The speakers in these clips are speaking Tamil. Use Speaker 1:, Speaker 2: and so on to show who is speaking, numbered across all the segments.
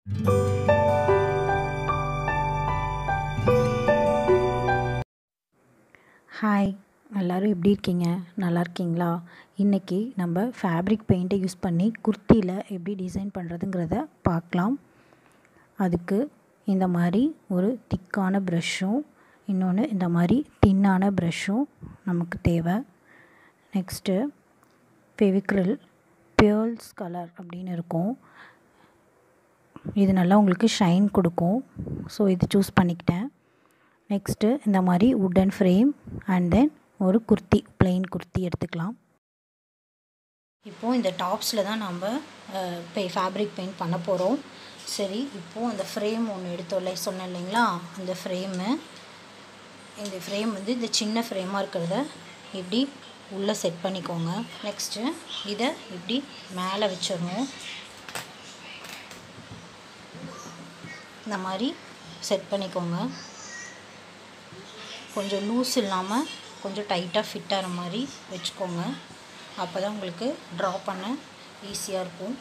Speaker 1: ஹாய் எல்லோரும் எப்படி இருக்கீங்க நல்லா இருக்கீங்களா இன்றைக்கி நம்ம ஃபேப்ரிக் பெயிண்ட்டை யூஸ் பண்ணி குர்த்தியில் எப்படி டிசைன் பண்ணுறதுங்கிறத பார்க்கலாம் அதுக்கு இந்த மாதிரி ஒரு திக்கான ப்ரஷ்ஷும் இன்னொன்று இந்த மாதிரி தின்னான ப்ரஷ்ஷும் நமக்கு தேவை நெக்ஸ்ட்டு ஃபெவிக்ரில் பியர்ல்ஸ் கலர் அப்படின்னு இருக்கும் இது நல்லா உங்களுக்கு ஷைன் கொடுக்கும் ஸோ இது சூஸ் பண்ணிக்கிட்டேன் நெக்ஸ்ட்டு இந்த மாதிரி உட்டன் ஃப்ரேம் அண்ட் தென் ஒரு குர்த்தி பிளெயின் குர்த்தி எடுத்துக்கலாம் இப்போது இந்த டாப்ஸில் தான் நம்ம பெ ஃபேப்ரிக் பெயிண்ட் பண்ண போகிறோம் சரி இப்போது அந்த ஃப்ரேம் ஒன்று எடுத்தோம்ல சொன்னேன் இல்லைங்களா அந்த ஃப்ரேமு இந்த ஃப்ரேம் வந்து இந்த சின்ன ஃப்ரேமாக இருக்கிறத இப்படி உள்ளே செட் பண்ணிக்கோங்க நெக்ஸ்ட்டு இதை இப்படி மேலே வச்சிடணும் இந்த மாதிரி செட் பண்ணிக்கோங்க கொஞ்சம் லூஸ் இல்லாமல் கொஞ்சம் டைட்டாக ஃபிட் ஆகிற மாதிரி வச்சுக்கோங்க அப்போ தான் உங்களுக்கு ட்ரா பண்ண ஈஸியாக இருக்கும்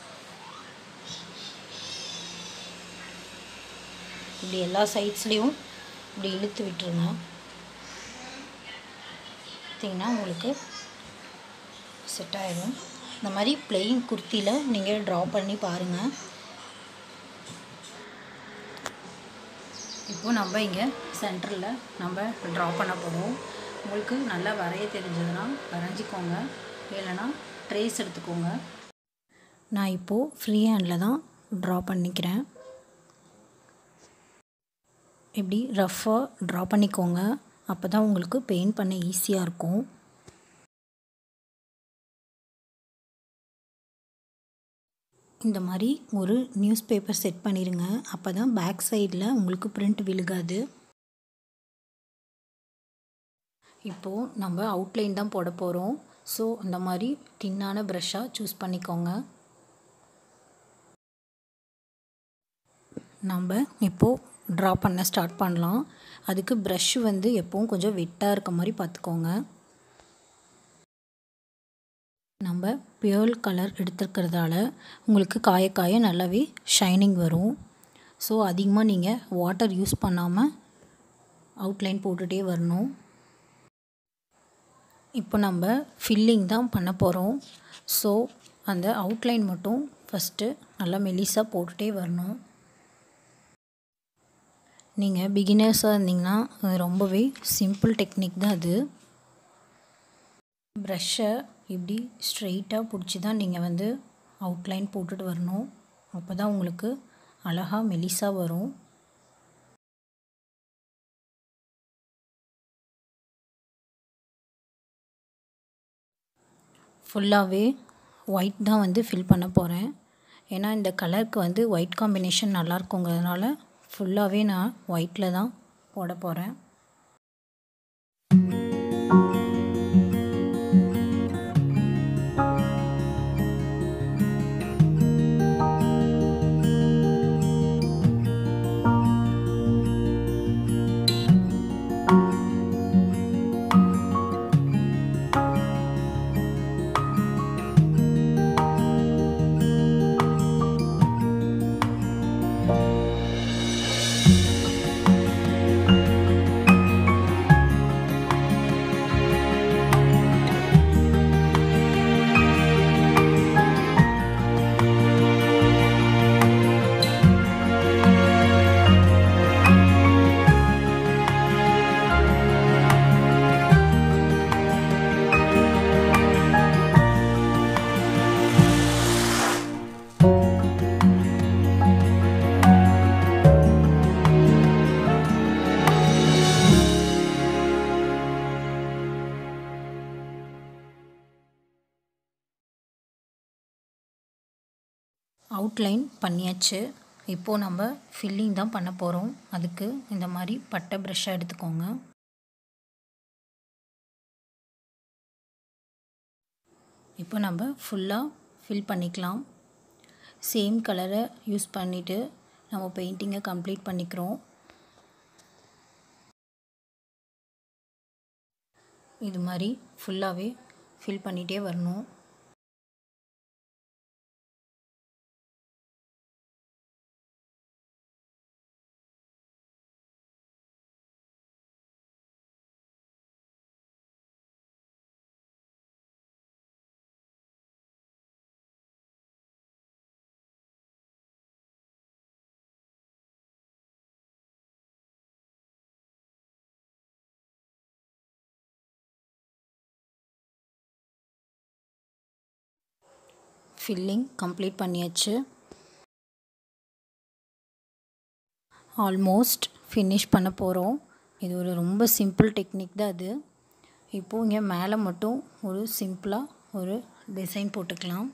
Speaker 1: இப்படி எல்லா சைட்ஸ்லேயும் இப்படி இழுத்து விட்டுருங்க பார்த்திங்கன்னா உங்களுக்கு செட் ஆகிடும் இந்த மாதிரி பிளெயின் குர்த்தியில் நீங்கள் ட்ரா பண்ணி பாருங்கள் இப்போ நம்ம இங்கே சென்டரில் நம்ம ட்ரா பண்ண போகிறோம் உங்களுக்கு நல்லா வரைய தெரிஞ்சதுன்னா வரைஞ்சிக்கோங்க இல்லைன்னா ட்ரேஸ் எடுத்துக்கோங்க நான் இப்போது ஃப்ரீ ஹேண்டில் தான் ட்ரா பண்ணிக்கிறேன் இப்படி ரஃப்பாக ட்ரா பண்ணிக்கோங்க அப்போ தான் உங்களுக்கு பெயிண்ட் பண்ண ஈஸியாக இருக்கும் இந்த மாதிரி ஒரு நியூஸ் பேப்பர் செட் பண்ணிடுங்க அப்போ தான் பேக் சைடில் உங்களுக்கு பிரிண்ட் விழுகாது இப்போது நம்ம அவுட்லைன் தான் போட போகிறோம் ஸோ அந்த மாதிரி தின்னான ப்ரஷ்ஷாக சூஸ் பண்ணிக்கோங்க நம்ம இப்போது ட்ரா பண்ண ஸ்டார்ட் பண்ணலாம் அதுக்கு ப்ரஷ் வந்து எப்போவும் கொஞ்சம் வெட்டாக இருக்க மாதிரி பார்த்துக்கோங்க நம்ம பியர்ல் கலர் எடுத்துருக்கிறதால உங்களுக்கு காய காய நல்லாவே ஷைனிங் வரும் ஸோ அதிகமாக நீங்கள் வாட்டர் யூஸ் பண்ணாமல் அவுட்லைன் போட்டுகிட்டே வரணும் இப்போ நம்ம ஃபில்லிங் தான் பண்ண போகிறோம் ஸோ அந்த அவுட்லைன் மட்டும் ஃபஸ்ட்டு நல்லா மெலிசாக போட்டுகிட்டே வரணும் நீங்கள் பிகினர்ஸாக இருந்தீங்கன்னா அது ரொம்பவே சிம்பிள் டெக்னிக் தான் அது ப்ரஷ்ஷை இப்படி ஸ்ட்ரெயிட்டாக பிடிச்சி தான் நீங்கள் வந்து அவுட்லைன் போட்டுட்டு வரணும் அப்போ தான் உங்களுக்கு அழகாக மெலிசாக வரும் ஃபுல்லாகவே ஒயிட் தான் வந்து ஃபில் பண்ண போகிறேன் ஏன்னா இந்த கலருக்கு வந்து ஒயிட் காம்பினேஷன் நல்லா இருக்குங்கிறதுனால ஃபுல்லாகவே நான் ஒயிட்டில் தான் போட போகிறேன் அவுட்லைன் பண்ணியாச்சு இப்போது நம்ம ஃபில்லிங் தான் பண்ண போகிறோம் அதுக்கு இந்த மாதிரி பட்டை ப்ரஷ்ஷாக எடுத்துக்கோங்க இப்போ நம்ம ஃபுல்லாக ஃபில் பண்ணிக்கலாம் சேம் கலரை யூஸ் பண்ணிவிட்டு நம்ம பெயிண்டிங்கை கம்ப்ளீட் பண்ணிக்கிறோம் இது மாதிரி ஃபுல்லாகவே ஃபில் பண்ணிகிட்டே வரணும் ஃபில்லிங் கம்ப்ளீட் பண்ணியாச்சு ஆல்மோஸ்ட் ஃபினிஷ் பண்ண போகிறோம் இது ஒரு ரொம்ப சிம்பிள் டெக்னிக் தான் அது இப்போது இங்கே மேலே மட்டும் ஒரு சிம்பிளாக ஒரு டிசைன் போட்டுக்கலாம்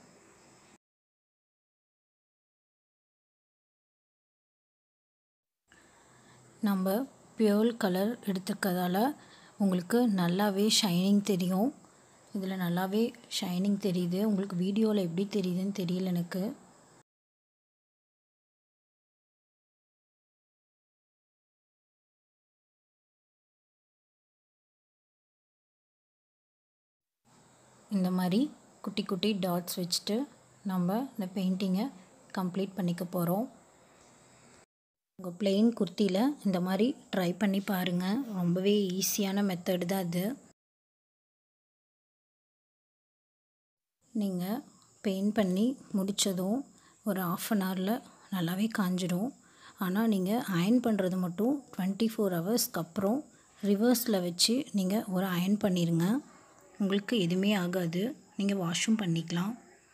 Speaker 1: நம்ம பியோர் கலர் எடுத்துக்கிறதால உங்களுக்கு நல்லாவே ஷைனிங் தெரியும் இதில் நல்லாவே ஷைனிங் தெரியுது உங்களுக்கு வீடியோவில் எப்படி தெரியுதுன்னு தெரியல எனக்கு இந்த மாதிரி குட்டி குட்டி டாட்ஸ் வச்சுட்டு நம்ம இந்த பெயிண்டிங்கை கம்ப்ளீட் பண்ணிக்க போகிறோம் உங்கள் பிளெயின் குர்த்தியில் இந்த மாதிரி ட்ரை பண்ணி பாருங்கள் ரொம்பவே ஈஸியான மெத்தடு தான் அது நீங்கள் பெயிண்ட் பண்ணி முடித்ததும் ஒரு ஆஃப் அன் ஹவரில் நல்லாவே காஞ்சிடும் ஆனால் நீங்கள் அயன் பண்ணுறது மட்டும் டுவெண்ட்டி ஃபோர் ஹவர்ஸ்க்கு அப்புறம் ரிவர்ஸில் வச்சு நீங்கள் ஒரு அயன் பண்ணிடுங்க உங்களுக்கு எதுவுமே ஆகாது நீங்கள் வாஷும் பண்ணிக்கலாம்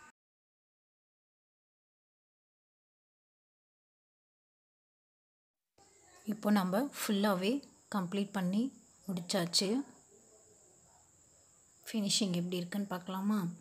Speaker 1: இப்போ நம்ம ஃபுல்லாகவே கம்ப்ளீட் பண்ணி முடித்தாச்சு ஃபினிஷிங் எப்படி இருக்குன்னு பார்க்கலாமா